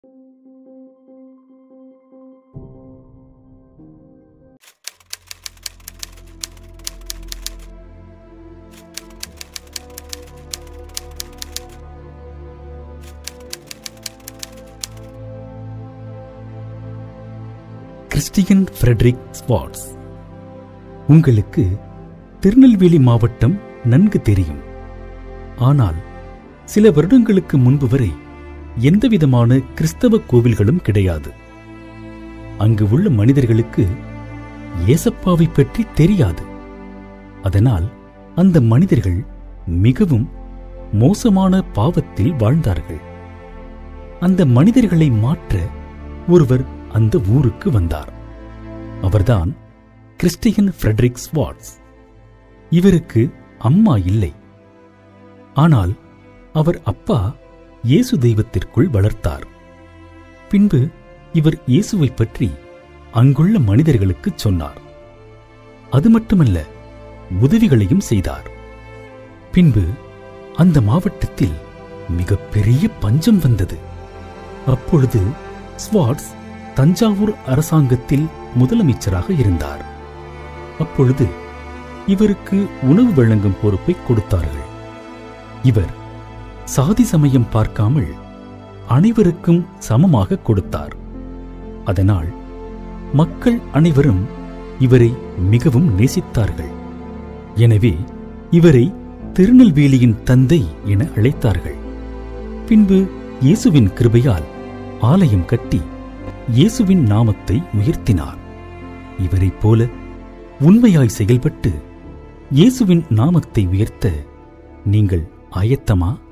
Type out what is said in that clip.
Christian Frederick swords உங்களுக்கு திருநெல்வேலி மாவட்டம் நன்கு தெரியும் ஆனால் சில வருடங்களுக்கு முன்பு வரை எந்தவிதமான கிறிஸ்தவ கோவில்களும் கிடையாது அங்கு உள்ள மனிதர்களுக்கு ஏசப்பாவை பற்றி தெரியாது அதனால் அந்த மனிதர்கள் மிகவும் மோசமான பாவத்தில் வாழ்ந்தார்கள் அந்த மனிதர்களை மாற்ற ஒருவர் அந்த ஊருக்கு வந்தார் அவர்தான் கிறிஸ்டியன் ஃப்ரெட்ரிக் ஸ்வாட்ஸ் இவருக்கு அம்மா இல்லை ஆனால் அவர் அப்பா இயேசு தெய்வத்திற்குள் வளர்த்தார் பின்பு இவர் இயேசுவைப் பற்றி அங்குள்ள மனிதர்களுக்குச் சொன்னார் அது மட்டுமல்ல உதவிகளையும் செய்தார் பின்பு அந்த மாவட்டத்தில் மிகப்பெரிய பஞ்சம் வந்தது அப்பொழுது ஸ்வாட்ஸ் தஞ்சாவூர் அரசாங்கத்தில் முதலமைச்சராக இருந்தார் அப்பொழுது இவருக்கு உணவு வழங்கும் பொறுப்பை கொடுத்தார்கள் இவர் சாதி சமயம் பார்க்காமல் அனைவருக்கும் சமமாக கொடுத்தார் அதனால் மக்கள் அனைவரும் இவரை மிகவும் நேசித்தார்கள் எனவே இவரை திருநெல்வேலியின் தந்தை என அழைத்தார்கள் பின்பு இயேசுவின் கிருபையால் ஆலயம் கட்டி இயேசுவின் நாமத்தை உயர்த்தினார் இவரைப் போல உண்மையாய் செயல்பட்டு இயேசுவின் நாமத்தை உயர்த்த நீங்கள் ஆயத்தமா